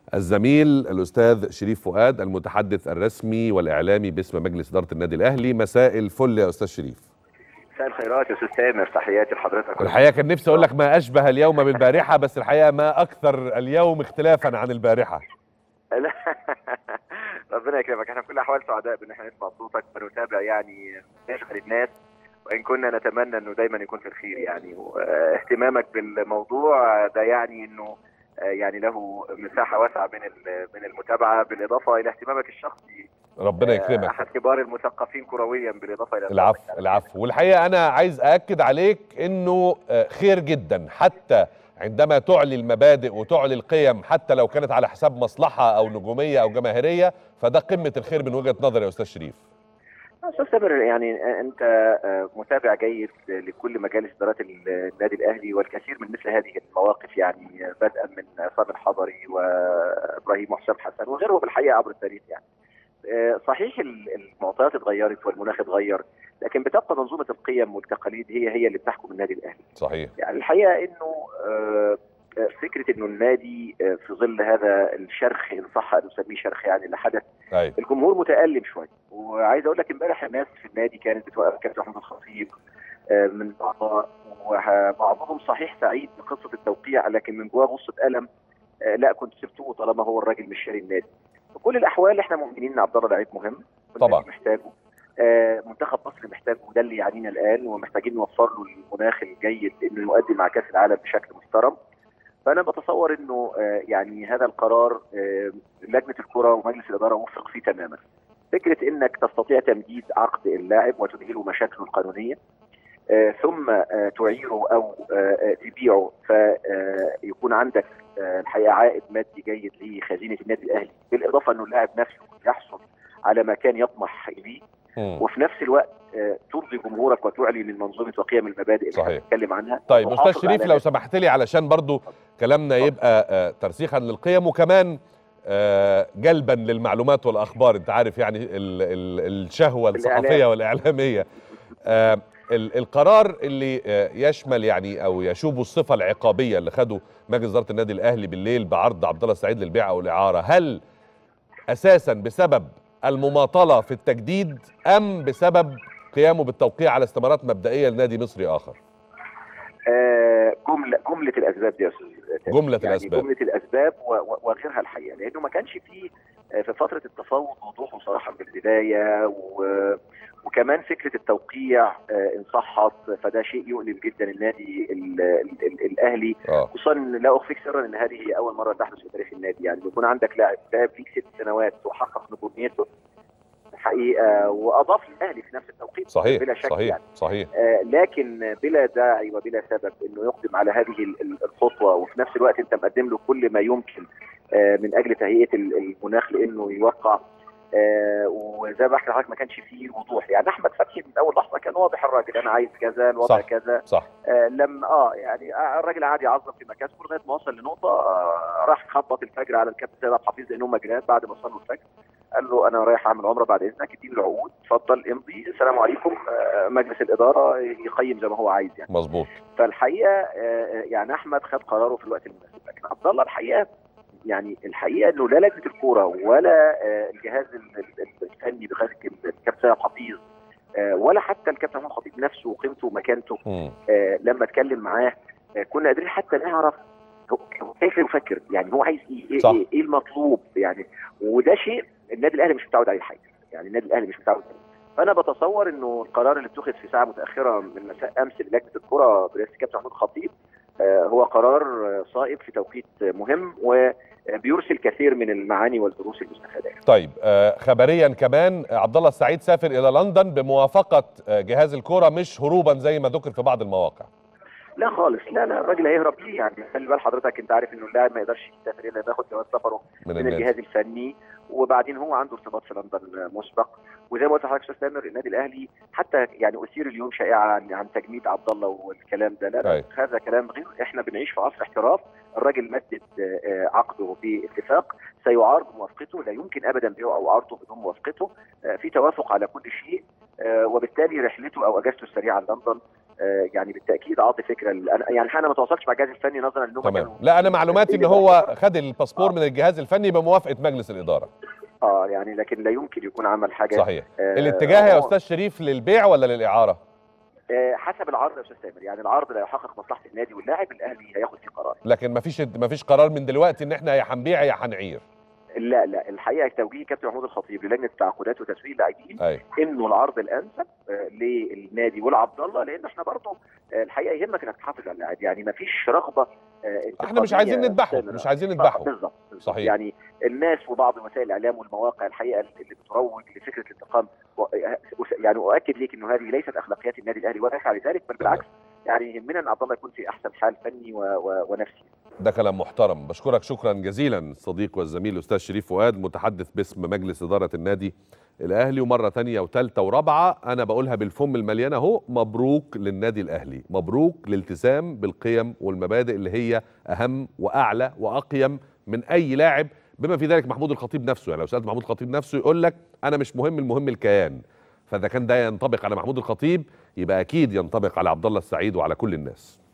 الزميل الاستاذ شريف فؤاد المتحدث الرسمي والاعلامي باسم مجلس اداره النادي الاهلي مساء الفل يا استاذ شريف مساء الخيرات يا استاذ تامر تحياتي لحضرتك الحقيقه كان نفسي اقول لك ما اشبه اليوم بالبارحه بس الحقيقه ما اكثر اليوم اختلافا عن البارحه لا ربنا يكرمك احنا في كل الاحوال سعداء بان احنا نسمع صوتك ونتابع يعني نشغل الناس وان كنا نتمنى انه دايما يكون في الخير يعني واهتمامك بالموضوع ده يعني انه يعني له مساحه واسعه من من المتابعه بالاضافه الى اهتمامك الشخصي ربنا يكرمك احد كبار المثقفين كرويا بالاضافه الى العفو العفو والحقيقه انا عايز ااكد عليك انه خير جدا حتى عندما تعلي المبادئ وتعلي القيم حتى لو كانت على حساب مصلحه او نجوميه او جماهيريه فده قمه الخير من وجهه نظري يا استاذ شريف استاذ سامر يعني انت متابع جيد لكل مجالس ادارات النادي الاهلي والكثير من مثل هذه المواقف يعني بدءا من عصام الحضري وابراهيم وحسام حسن وغيره في الحقيقه عبر التاريخ يعني صحيح المعطيات اتغيرت والمناخ اتغير لكن بتبقى منظومه القيم والتقاليد هي هي اللي بتحكم النادي الاهلي صحيح يعني الحقيقه انه فكره انه النادي في ظل هذا الشرخ ان صح ان نسميه شرخ يعني اللي حدث أيوة. الجمهور متالم شويه وعايز اقول لك امبارح الناس في النادي كانت بتوقف كابتن محمود الخطيب من الاعضاء وبعضهم صحيح سعيد بقصه التوقيع لكن من جواه غصه الم لا كنت سبته طالما هو الراجل مش شاري النادي في كل الاحوال احنا مؤمنين ان عبد الله لعيب مهم طبعا محتاجه آه منتخب مصر محتاجه وده اللي يعنينا الان ومحتاجين نوفر له المناخ الجيد انه يؤدي مع كاس العالم بشكل محترم فانا بتصور انه آه يعني هذا القرار آه لجنه الكره ومجلس الاداره وفق فيه تماما فكره انك تستطيع تمديد عقد اللاعب وتنهي مشاكله القانونيه ثم تعيره او تبيعه فيكون عندك الحقيقه عائد مادي جيد لخزينه النادي الاهلي بالاضافه انه اللاعب نفسه يحصل على ما كان يطمح اليه وفي نفس الوقت ترضي جمهورك وتعلي من منظومه وقيم المبادئ اللي بنتكلم عنها طيب استاذ شريف لو سمحت لي علشان برضو كلامنا يبقى ترسيخا للقيم وكمان جلبا للمعلومات والاخبار انت عارف يعني ال ال الشهوه الصحفيه والاعلاميه القرار اللي يشمل يعني او يشوب الصفه العقابيه اللي خده مجلس اداره النادي الاهلي بالليل بعرض عبد الله السعيد للبيع او الاعاره هل اساسا بسبب المماطله في التجديد ام بسبب قيامه بالتوقيع على استمارات مبدئيه لنادي مصري اخر؟ آه جمله جمله الاسباب دي يا استاذ جمله يعني الاسباب جمله الاسباب وغيرها الحقيقه لانه ما كانش فيه في فتره التفاوض وضوح وصراحه من البدايه و وكمان فكره التوقيع ان صحت فده شيء يؤلم جدا النادي ال ال ال الاهلي خصوصا لا اخفيك سرا ان هذه هي اول مره تحدث في تاريخ النادي يعني يكون عندك لاعب لعب فيك ست سنوات وحقق نجوميته الحقيقه واضاف الاهلي في نفس التوقيت صحيح بلا شك صحيح يعني. صحيح آه لكن بلا داعي وبلا سبب انه يقدم على هذه الخطوه وفي نفس الوقت انت مقدم له كل ما يمكن آه من اجل تهيئه المناخ لانه يوقع آه وزي ما بحكي لحضرتك ما كانش فيه وضوح يعني احمد فتحي من اول لحظه كان واضح الراجل انا عايز كذا الوضع صح كذا صح آه لما اه يعني الراجل قعد يعظم في مكاسبه لغايه ما وصل لنقطه آه راح خبط الفجر على الكابتن سيد عبد الحفيظ لانهم مجريات بعد ما صلوا الفجر قال له انا رايح اعمل عمره بعد اذنك اديني العقود اتفضل امضي السلام عليكم آه مجلس الاداره يقيم زي ما هو عايز يعني مظبوط فالحقيقه آه يعني احمد خد قراره في الوقت المناسب لكن عبد الله الحقيقه يعني الحقيقه انه لا لجنه الكوره ولا الجهاز الفني بقياده الكابتن سيد حفيظ ولا حتى الكابتن محمود خطيب نفسه وقيمته ومكانته لما اتكلم معاه كنا قادرين حتى نعرف كيف يفكر يعني هو عايز ايه صح. ايه, إيه المطلوب يعني وده شيء النادي الاهلي مش متعود عليه الحقيقه يعني النادي الاهلي مش متعود عليه فانا بتصور انه القرار اللي اتخذ في ساعه متاخره من مساء امس لجنه الكره برئاسه الكابتن محمود خطيب هو قرار صائب في توقيت مهم وبيرسل كثير من المعاني والدروس المستفاده. طيب خبريا كمان عبد الله السعيد سافر الى لندن بموافقه جهاز الكوره مش هروبا زي ما ذكر في بعض المواقع. لا خالص لا لا الراجل هيهرب ليه يعني خلي بال حضرتك انت عارف انه اللاعب ما يقدرش يسافر الا ياخد جواز سفره من, من الجهاز الفني وبعدين هو عنده ارتباط في لندن مسبق وزي ما قلت لحضرتك استاذ تامر النادي الاهلي حتى يعني اثير اليوم شائعه عن, عن تجميد عبد الله والكلام ده لا, لا هذا كلام غير احنا بنعيش في عصر احتراف الراجل مدد عقده باتفاق سيعار بموافقته لا يمكن ابدا بيعه او عرضه بدون موافقته في توافق على كل شيء وبالتالي رحلته او اجازته السريعه لندن آه، يعني بالتاكيد اعطي فكره ل- أنا- يعني انا ما تواصلتش مع الجهاز الفني نظرا انهم تمام كانوا- لا انا معلوماتي ان هو خد الباسبور آه. من الجهاز الفني بموافقه مجلس الاداره اه يعني لكن لا يمكن يكون عمل حاجه صحيح آه، الاتجاه يا هو- استاذ شريف للبيع ولا للاعاره آه، حسب العرض يا استاذ سامر يعني العرض لا يحقق مصلحه النادي واللاعب الاهلي هياخد فيه قرار لكن مفيش مفيش قرار من دلوقتي ان احنا يا هنبيع يا هنعير لا لا الحقيقه توجيه كابتن محمود الخطيب للجنه التعاقدات وتسويق اللاعبين ايوه انه العرض الانسب آه، للنادي والعبد الله لان احنا برضه آه، الحقيقه يهمك انك تحافظ على اللاعب يعني ما فيش رغبه آه، احنا مش انتقامية عايزين نذبحه سامرة. مش عايزين آه، نذبحه بالظبط بالظبط. صحيح. يعني الناس وبعض وسائل الاعلام والمواقع الحقيقه اللي بتروج لفكره الانتقام و- يعني اؤكد ليك انه هذه ليست اخلاقيات النادي الاهلي ولا يفعل ذلك بل بالعكس يعني يهمنا ان عبد الله يكون في احسن حال فني و... و... ونفسي ده كلام محترم بشكرك شكرا جزيلا الصديق والزميل الاستاذ شريف فؤاد متحدث باسم مجلس اداره النادي الاهلي ومره تانية وثالثه ورابعه انا بقولها بالفم المليان اهو مبروك للنادي الاهلي مبروك للالتزام بالقيم والمبادئ اللي هي اهم واعلى واقيم من اي لاعب بما في ذلك محمود الخطيب نفسه يعني لو سالت محمود الخطيب نفسه يقول لك انا مش مهم المهم الكيان فاذا كان ده ينطبق على محمود الخطيب يبقى اكيد ينطبق على عبد الله السعيد وعلى كل الناس